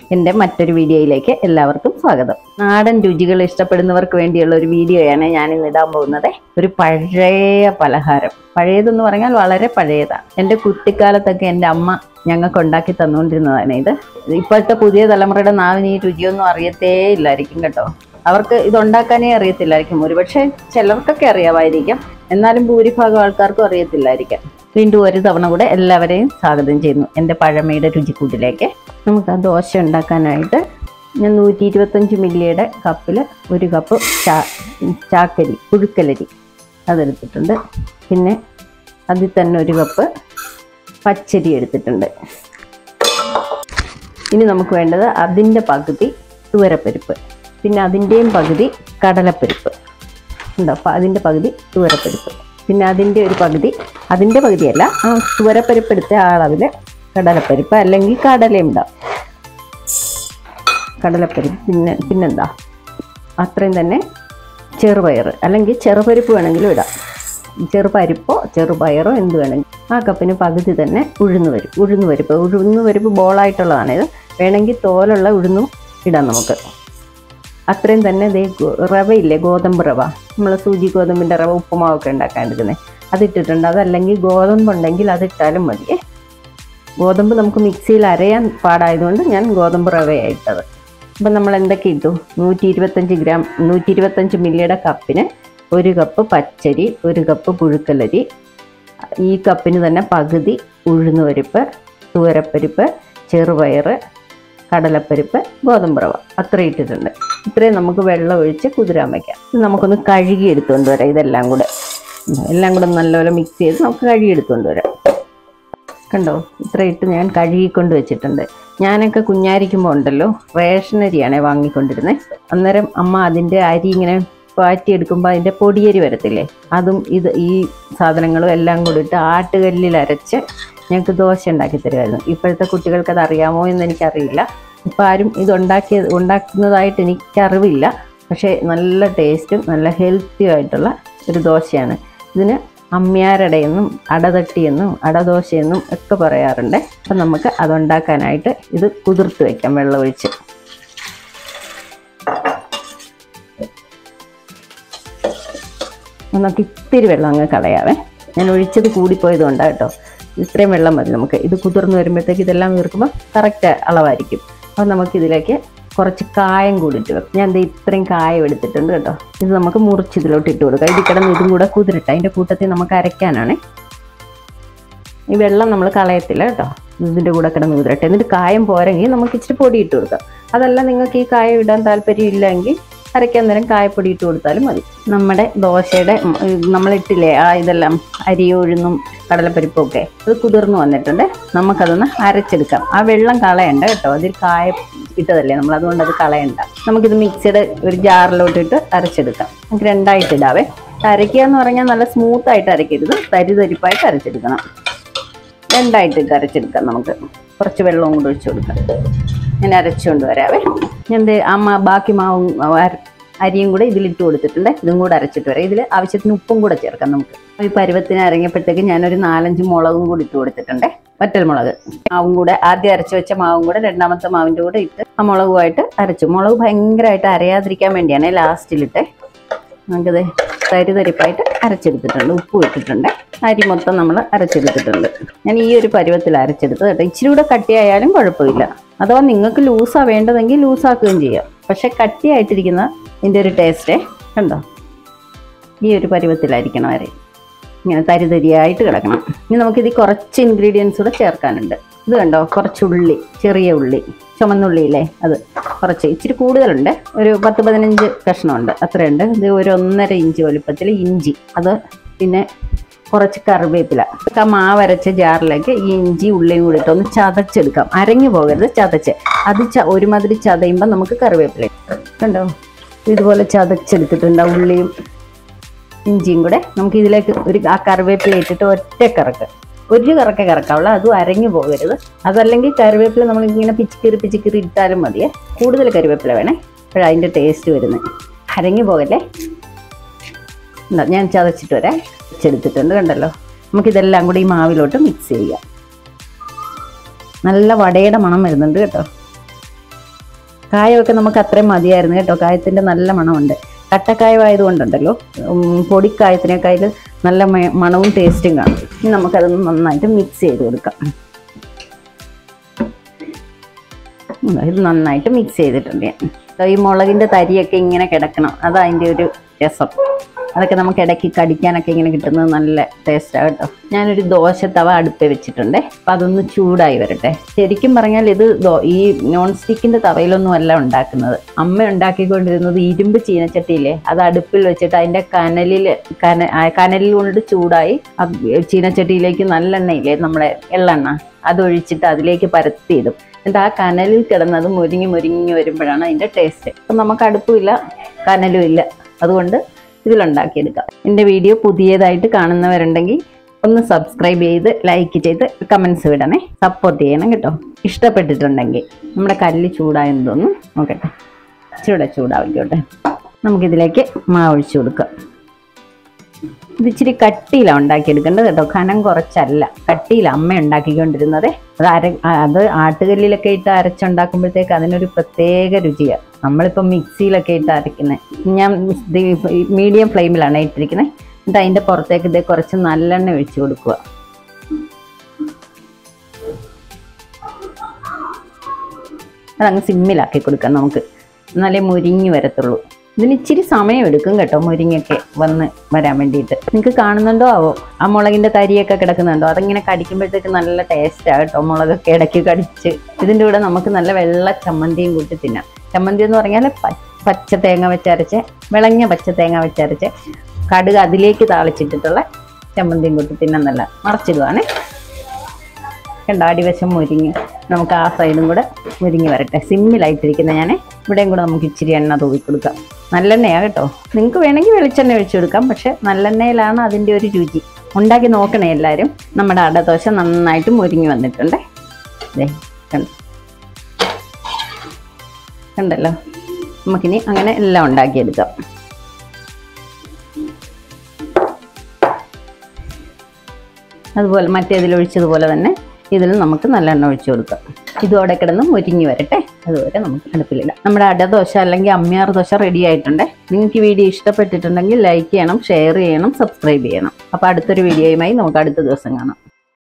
എൻ്റെ മറ്റൊരു വീഡിയോയിലേക്ക് എല്ലാവർക്കും സ്വാഗതം നാടൻ രുചികൾ ഇഷ്ടപ്പെടുന്നവർക്ക് വേണ്ടിയുള്ള ഒരു വീഡിയോയാണ് ഞാൻ ഇന്ന് ഇടാൻ പോകുന്നത് ഒരു പഴയ പലഹാരം പഴയതെന്ന് പറഞ്ഞാൽ വളരെ പഴയതാണ് എൻ്റെ കുട്ടിക്കാലത്തൊക്കെ എൻ്റെ അമ്മ ഞങ്ങൾക്ക് ഉണ്ടാക്കി തന്നുകൊണ്ടിരുന്നതാണ് ഇത് ഇപ്പോഴത്തെ പുതിയ തലമുറയുടെ നാവിന് ഈ രുചിയൊന്നും അറിയത്തേ ഇല്ലായിരിക്കും കേട്ടോ അവർക്ക് ഇത് ഉണ്ടാക്കാനേ അറിയത്തില്ലായിരിക്കും ഒരുപക്ഷെ ചിലർക്കൊക്കെ അറിയാമായിരിക്കാം എന്നാലും ഭൂരിഭാഗം ആൾക്കാർക്കും അറിയത്തില്ലായിരിക്കാം വീണ്ടും ഒരു തവണ കൂടെ എല്ലാവരെയും സ്വാഗതം ചെയ്യുന്നു എൻ്റെ പഴമയുടെ രുചിക്കൂട്ടിലേക്ക് നമുക്ക് ആ ദോശ ഉണ്ടാക്കാനായിട്ട് ഞാൻ നൂറ്റി ഇരുപത്തഞ്ച് മില്ലിയുടെ കപ്പിൽ ഒരു കപ്പ് ചാ ചാക്കരി പുഴുക്കലരി അതെടുത്തിട്ടുണ്ട് പിന്നെ അതിൽ തന്നെ ഒരു കപ്പ് പച്ചരി എടുത്തിട്ടുണ്ട് ഇനി നമുക്ക് വേണ്ടത് അതിൻ്റെ പകുതി തുവരപ്പരിപ്പ് പിന്നെ അതിൻ്റെയും പകുതി കടലപ്പരിപ്പ് ഉണ്ടോ അപ്പം അതിൻ്റെ പകുതി തുവരപ്പരിപ്പ് പിന്നെ അതിൻ്റെ ഒരു പകുതി അതിൻ്റെ പകുതിയല്ല ആ തുവരപ്പരിപ്പ് എടുത്ത ആ അളവിൽ കടലപ്പരിപ്പ് അല്ലെങ്കിൽ കടലയും ഉണ്ടാവും കടലപ്പരിപ്പ് പിന്നെ പിന്നെന്താ അത്രയും തന്നെ ചെറുപയർ അല്ലെങ്കിൽ ചെറുപരിപ്പ് വേണമെങ്കിലും ഇടാം ചെറുപരിപ്പോ ചെറുപയറോ എന്ത് വേണമെങ്കിലും ആ കപ്പിന് പകുതി തന്നെ ഉഴുന്ന് വരും ഉഴുന്ന് പരിപ്പ് ഉഴുന്ന് പരിപ്പ് ബോളായിട്ടുള്ളതാണ് ഇത് വേണമെങ്കിൽ തോലുള്ള ഉഴുന്നും ഇടാം നമുക്ക് അത്രയും തന്നെ ദേ ഗോ- റവയില്ലേ ഗോതമ്പ് റവ നമ്മൾ സൂചി ഗോതമ്പിൻ്റെ റവ ഉപ്പുമാവൊക്കെ ഉണ്ടാക്കാൻ എടുക്കുന്നത് അതിട്ടിട്ടുണ്ട് അതല്ലെങ്കിൽ ഗോതമ്പ് ഉണ്ടെങ്കിൽ അതിട്ടാലും മതിയേ ഗോതമ്പ് നമുക്ക് മിക്സിയിൽ അരയാൻ പാടായതുകൊണ്ട് ഞാൻ ഗോതമ്പ് റവയാണ് ഇട്ടത് അപ്പം നമ്മൾ എന്തൊക്കെ ഇട്ടു നൂറ്റി ഇരുപത്തഞ്ച് ഗ്രാം നൂറ്റി ഇരുപത്തഞ്ച് മില്ലിയുടെ കപ്പിന് ഒരു കപ്പ് പച്ചരി ഒരു കപ്പ് പുഴുക്കലരി ഈ കപ്പിന് തന്നെ പകുതി ഉഴുന്നുപരിപ്പ് തൂരപ്പരിപ്പ് ചെറുപയർ കടലപ്പരിപ്പ് ഗോതമ്പ് റവ അത്ര ഇട്ടിട്ടുണ്ട് ഇത്രയും നമുക്ക് വെള്ളം ഒഴിച്ച് കുതിരാൻ വയ്ക്കാം ഇത് നമുക്കൊന്ന് കഴുകി എടുത്തുകൊണ്ട് വരാം ഇതെല്ലാം കൂടെ എല്ലാം കൂടെ നല്ലപോലെ മിക്സ് ചെയ്ത് നമുക്ക് കഴുകി എടുത്തുകൊണ്ട് വരാം കണ്ടോ ഇത്ര ഇട്ട് ഞാൻ കഴുകിക്കൊണ്ട് വെച്ചിട്ടുണ്ട് ഞാനൊക്കെ കുഞ്ഞായിരിക്കുമ്പോൾ ഉണ്ടല്ലോ റേഷൻ അരിയാണേ വാങ്ങിക്കൊണ്ടിരുന്നത് അന്നേരം അമ്മ അതിൻ്റെ അരി ഇങ്ങനെ പാറ്റിയെടുക്കുമ്പോൾ അതിൻ്റെ പൊടിയരി വരത്തില്ലേ അതും ഇത് ഈ സാധനങ്ങളും എല്ലാം കൂടി ഇട്ട് ആട്ടുകല്ലിൽ അരച്ച് ഞങ്ങൾക്ക് ദോശ ഉണ്ടാക്കി തരുമായിരുന്നു ഇപ്പോഴത്തെ കുട്ടികൾക്ക് അത് അറിയാമോ എന്ന് എനിക്കറിയില്ല ഇപ്പം ആരും ഇത് ഉണ്ടാക്കിയ ഉണ്ടാക്കുന്നതായിട്ട് എനിക്കറിവില്ല പക്ഷേ നല്ല ടേസ്റ്റും നല്ല ഹെൽത്തിയും ആയിട്ടുള്ള ഒരു ദോശയാണ് ഇതിന് അമ്മ്യാരടയെന്നും അടതട്ടിയെന്നും അടദോശയെന്നും ഒക്കെ പറയാറുണ്ട് അപ്പം നമുക്ക് അതുണ്ടാക്കാനായിട്ട് ഇത് കുതിർത്ത് വയ്ക്കാം വെള്ളമൊഴിച്ച് നമുക്ക് ഇത്തിരി വെള്ളം അങ്ങ് കളയാവേ ഞാൻ ഒഴിച്ചത് കൂടിപ്പോയത് കൊണ്ടാണ് കേട്ടോ ഇത്രയും വെള്ളം മതി നമുക്ക് ഇത് കുതിർന്ന് വരുമ്പോഴത്തേക്ക് ഇതെല്ലാം വീർക്കുമ്പോൾ കറക്റ്റ് അളവായിരിക്കും അപ്പോൾ നമുക്കിതിലേക്ക് കുറച്ച് കായം കൂടി ഇട്ട് വെക്കും ഞാൻ ദേ ഇത്രയും കായം എടുത്തിട്ടുണ്ട് കേട്ടോ ഇത് നമുക്ക് മുറിച്ച് ഇതിലോട്ട് ഇട്ട് കൊടുക്കാം ഇതിൽ കിടന്ന് ഇതും കൂടെ കുതിരട്ടെ അതിൻ്റെ കൂട്ടത്തിൽ നമുക്ക് അരയ്ക്കാനാണ് ഈ വെള്ളം നമ്മൾ കളയത്തില്ല കേട്ടോ ഇതിൻ്റെ കൂടെ കിടന്ന് കുതിരട്ടെ എന്നിട്ട് കായം പോരെങ്കിൽ നമുക്ക് ഇച്ചിരി പൊടി ഇട്ട് കൊടുക്കാം അതല്ല നിങ്ങൾക്ക് ഈ കായം ഇടാൻ താല്പര്യം ഇല്ലെങ്കിൽ അരയ്ക്കാൻ നേരം കായപ്പൊടി ഇട്ട് കൊടുത്താലും മതി നമ്മുടെ ദോശയുടെ ഉം, ഈ നമ്മളിട്ടില്ലേ ആ ഇതെല്ലാം അരി ഉഴുന്നും കടലപ്പരിപ്പും ഒക്കെ അത് കുതിർന്ന് വന്നിട്ടുണ്ട് നമുക്കതൊന്ന് അരച്ചെടുക്കാം ആ വെള്ളം കളയണ്ട കേട്ടോ അതിൽ കായ ഇട്ടതല്ലേ നമ്മൾ അതുകൊണ്ട് അത് കളയണ്ട നമുക്കിത് മിക്സിയുടെ ഒരു ജാറിലോട്ടിട്ട് അരച്ചെടുക്കാം നമുക്ക് രണ്ടായിട്ട് ഇടാവേ അരയ്ക്കുക എന്ന് പറഞ്ഞാൽ നല്ല സ്മൂത്ത് ആയിട്ട് അരയ്ക്കരുത് തരി തരിപ്പായിട്ട് അരച്ചെടുക്കണം രണ്ടായിട്ട് ഇട്ട് അരച്ചെടുക്കാം നമുക്ക് കുറച്ച് വെള്ളവും കൂടി ഒഴിച്ചു കൊടുക്കാം ഞാൻ അരച്ചുകൊണ്ട് വരാവേ ഞാൻ ദേ അമ്മ ബാക്കി മാവും അര- അരിയും കൂടെ ഇതിലിട്ട് കൊടുത്തിട്ടുണ്ട് ഇതും കൂടെ അരച്ചിട്ട് വരാം ഇതിൽ ആവശ്യത്തിന് ഉപ്പും കൂടെ ചേർക്കാം നമുക്ക് ഈ പരുവത്തിന് അരങ്ങിയപ്പോഴത്തേക്ക് ഞാനൊരു നാലഞ്ച് മുളകും കൂടി ഇട്ട് കൊടുത്തിട്ടുണ്ട് വറ്റൽ മുളക് മാവും കൂടെ ആദ്യം അരച്ച് വെച്ച മാവും കൂടെ രണ്ടാമത്തെ മാവിൻ്റെ കൂടെ ഇട്ട് ആ മുളകുമായിട്ട് അരച്ചു മുളക് ഭയങ്കരമായിട്ട് അരയാതിരിക്കാൻ വേണ്ടിയാണ് ലാസ്റ്റിലിട്ട് നമുക്കിത് തരി തരിപ്പായിട്ട് അരച്ചെടുത്തിട്ടുണ്ട് ഉപ്പ് ഇട്ടിട്ടുണ്ട് അരി മൊത്തം നമ്മൾ അരച്ചെടുത്തിട്ടുണ്ട് ഞാൻ ഈ ഒരു പരുവത്തിൽ അരച്ചെടുത്തത് കേട്ടോ ഇച്ചിരി കൂടെ കട്ടിയായാലും കുഴപ്പമില്ല അഥവാ നിങ്ങൾക്ക് ലൂസാ വേണ്ടതെങ്കിൽ ലൂസാക്കുകയും ചെയ്യാം പക്ഷെ കട്ടിയായിട്ടിരിക്കുന്ന ഇതിൻ്റെ ഒരു ടേസ്റ്റേ കണ്ടോ ഈ ഒരു പരുവത്തിലായിരിക്കണം അരി ഇങ്ങനെ തരി തരിയായിട്ട് കിടക്കണം ഇനി നമുക്കിത് കുറച്ച് ഇൻഗ്രീഡിയൻസ് കൂടെ ചേർക്കാനുണ്ട് ഇത് കണ്ടോ കുറച്ച് ഉള്ളി ചെറിയ ഉള്ളി ചുമന്നുള്ളിയില്ലേ അത് കുറച്ച് ഇച്ചിരി കൂടുതലുണ്ട് ഒരു പത്ത് പതിനഞ്ച് കഷ്ണമുണ്ട് അത്രയുണ്ട് ഇത് ഒരു ഒന്നര ഇഞ്ച് വലുപ്പത്തിൽ ഇഞ്ചി അത് പിന്നെ കുറച്ച് കറിവേപ്പില ആ മാവരച്ച ജാറിലേക്ക് ഈ ഇഞ്ചി ഉള്ളിയും കൂടി ഇട്ട് ഒന്ന് ചതച്ചെടുക്കാം അരഞ്ഞു പോകരുത് ചതച്ച് അത് ച ഒരുമാതിരി ചതയുമ്പോൾ നമുക്ക് കറിവേപ്പില ഇടാം. കണ്ടോ ഇതുപോലെ ചതച്ചെടുത്തിട്ടുണ്ട് ആ ഉള്ളിയും ഇഞ്ചിയും കൂടെ നമുക്ക് ഇതിലേക്ക് ഒരു ആ കറിവേപ്പില ഇട്ടിട്ട് ഒറ്റ കറക്ക് ഒരു കറക്കെ കറക്കാവുള്ളൂ അതും അരഞ്ഞു പോകരുത് അതല്ലെങ്കിൽ കറിവേപ്പില നമ്മൾ ഇങ്ങനെ പിച്ചിക്കീറി പിച്ചിക്കീറി ഇട്ടാലും മതിയേ കൂടുതൽ കറിവേപ്പില വേണേ അപ്പോഴാണ് അതിൻ്റെ ടേസ്റ്റ് വരുന്നത് അരഞ്ഞു പോകല്ലേ എന്താ ഞാൻ ചതച്ചിട്ട് വരാം വെച്ചെടുത്തിട്ടുണ്ട് കണ്ടല്ലോ നമുക്കിതെല്ലാം കൂടി ഈ മാവിലോട്ട് മിക്സ് ചെയ്യാം നല്ല വടയുടെ മണം വരുന്നുണ്ട് കേട്ടോ കായമൊക്കെ നമുക്ക് അത്രയും മതിയായിരുന്നു കേട്ടോ കായത്തിൻ്റെ നല്ല മണമുണ്ട് കട്ടക്കായമായതുകൊണ്ടുണ്ടല്ലോ ഉം, പൊടിക്കായത്തിനേക്കാളും നല്ല മ- മണവും ടേസ്റ്റും കാണും ഇനി നമുക്കതൊന്ന് നന്നായിട്ട് മിക്സ് ചെയ്ത് കൊടുക്കാം ഉം, ഇത് നന്നായിട്ട് മിക്സ് ചെയ്തിട്ടുണ്ട് ഞാൻ ദാ ഈ മുളകിൻ്റെ തരിയൊക്കെ ഇങ്ങനെ കിടക്കണം അതാ അതിൻ്റെ ഒരു രസം അതൊക്കെ നമുക്ക് ഇടയ്ക്ക് കടിക്കാനൊക്കെ ഇങ്ങനെ കിട്ടുന്നത് നല്ല ടേസ്റ്റാണ് കേട്ടോ ഞാനൊരു ദോശ തവ അടുപ്പ് വെച്ചിട്ടുണ്ട് അപ്പം അതൊന്ന് ചൂടായി വരട്ടെ ശരിക്കും പറഞ്ഞാൽ ഇത് ദോ- ഈ നോൺ സ്റ്റിക്കിൻ്റെ തവയിലൊന്നും അല്ല ഉണ്ടാക്കുന്നത് അമ്മ ഉണ്ടാക്കിക്കൊണ്ടിരുന്നത് ഇരുമ്പ് ചീനച്ചട്ടിയില്ലേ അത് അടുപ്പിൽ വെച്ചിട്ട് അതിൻ്റെ കനലിൽ കന ആ കനലിൽ കൊണ്ട് ചൂടായി ആ ചീനച്ചട്ടിയിലേക്ക് നല്ലെണ്ണയില്ലേ നമ്മുടെ എള്ളെണ്ണ അതൊഴിച്ചിട്ട് അതിലേക്ക് പരത്തിയിടും എന്നിട്ട് ആ കനലിൽ കിടന്നത് മുരിങ്ങി മുരിങ്ങി വരുമ്പോഴാണ് അതിൻ്റെ ടേസ്റ്റ് അപ്പം നമുക്ക് അടുപ്പുമില്ല കനലും ഇല്ല അതുകൊണ്ട് ഇതിലുണ്ടാക്കിയെടുക്കാം എൻ്റെ വീഡിയോ പുതിയതായിട്ട് കാണുന്നവരുണ്ടെങ്കിൽ ഒന്ന് സബ്സ്ക്രൈബ് ചെയ്ത് ലൈക്ക് ചെയ്ത് കമൻസ് വിടണേ സപ്പോർട്ട് ചെയ്യണം കേട്ടോ ഇഷ്ടപ്പെട്ടിട്ടുണ്ടെങ്കിൽ നമ്മുടെ കല്ല് ചൂടായെന്ന് തോന്നുന്നു നോക്കട്ടെ ചൂട ചൂടാവിക്കോട്ടെ നമുക്കിതിലേക്ക് മാവ് ഒഴിച്ചു കൊടുക്കാം ഇത് ഇച്ചിരി കട്ടിയിലാണ് ഉണ്ടാക്കിയെടുക്കേണ്ടത് കേട്ടോ കനം കുറച്ചല്ല കട്ടിയിലാണ് അമ്മ ഉണ്ടാക്കിക്കൊണ്ടിരുന്നത് അത് അര അത് ആട്ടുകല്ലിലൊക്കെ ഇട്ട് അരച്ചുണ്ടാക്കുമ്പോഴത്തേക്ക് അതിനൊരു പ്രത്യേക രുചിയാണ് നമ്മളിപ്പോൾ മിക്സിയിലൊക്കെ ഇട്ട് അരയ്ക്കുന്നത് ഞാൻ മീഡിയം ഫ്ലെയിമിലാണ് ഇട്ടിരിക്കുന്നത് എന്നിട്ട് അതിൻ്റെ പുറത്തേക്ക് ഇതേ കുറച്ച് നല്ലെണ്ണ ഒഴിച്ചു കൊടുക്കുക അതങ്ങ് സിമ്മിലാക്കി കൊടുക്കാം നമുക്ക് എന്നാലേ മുരിഞ്ഞ് വരത്തുള്ളൂ ഇതിന് ഇച്ചിരി സമയം എടുക്കും കേട്ടോ മുരിങ്ങയൊക്കെ വന്ന് വരാൻ വേണ്ടിയിട്ട് നിങ്ങൾക്ക് കാണുന്നുണ്ടോ ആവോ ആ മുളകിൻ്റെ തരിയൊക്കെ കിടക്കുന്നുണ്ടോ അതിങ്ങനെ കടിക്കുമ്പോഴത്തേക്ക് നല്ല ടേസ്റ്റാണ് കേട്ടോ മുളകൊക്കെ ഇടയ്ക്ക് കടിച്ച് ഇതിൻ്റെ കൂടെ നമുക്ക് നല്ല വെള്ള ചമ്മന്തിയും കൂട്ടി തിന്നാം ചമ്മന്തി എന്ന് പറഞ്ഞാൽ പ- പച്ച തേങ്ങ വെച്ചരച്ച് വിളഞ്ഞ പച്ച തേങ്ങ വെച്ചരച്ച് കടുക് അതിലേക്ക് താളിച്ചിട്ടിട്ടുള്ള ചമ്മന്തിയും കൂട്ടി തിന്നാൻ നല്ല മറച്ചിടുവാണേ കണ്ട അടിവശം മുരിങ്ങ് നമുക്ക് ആ സൈഡും കൂടെ മുരിങ്ങി വരട്ടെ സിമ്മിലായിട്ടിരിക്കുന്ന ഞാൻ ഇവിടെയും കൂടെ നമുക്ക് ഇച്ചിരി എണ്ണ തൂവി കൊടുക്കാം നല്ലെണ്ണയാണ് കേട്ടോ നിങ്ങൾക്ക് വേണമെങ്കിൽ വെളിച്ചെണ്ണ ഒഴിച്ചു കൊടുക്കാം പക്ഷെ നല്ലെണ്ണയിലാണ് അതിൻ്റെ ഒരു രുചി ഉണ്ടാക്കി നോക്കണേ എല്ലാവരും നമ്മുടെ അടദോശ നന്നായിട്ട് മുരിങ്ങി വന്നിട്ടുണ്ട് ദേ കണ്ടോ കണ്ടല്ലോ നമുക്കിനി അങ്ങനെ എല്ലാം ഉണ്ടാക്കിയെടുക്കാം അതുപോലെ മറ്റേതിൽ ഒഴിച്ചതുപോലെ തന്നെ ഇതിൽ നമുക്ക് നല്ലെണ്ണ ഒഴിച്ചു കൊടുക്കാം ഇതോടെ കിടന്ന് മുരിങ്ങി വരട്ടെ അതുവരെ നമുക്ക് അടുപ്പിലിടാം നമ്മുടെ അടദോശ അല്ലെങ്കിൽ അമ്മിയാർ ദോശ റെഡി ആയിട്ടുണ്ട് നിങ്ങൾക്ക് ഈ വീഡിയോ ഇഷ്ടപ്പെട്ടിട്ടുണ്ടെങ്കിൽ ലൈക്ക് ചെയ്യണം ഷെയർ ചെയ്യണം സബ്സ്ക്രൈബ് ചെയ്യണം അപ്പോൾ അടുത്തൊരു വീഡിയോയുമായി നമുക്ക് അടുത്ത ദിവസം കാണാം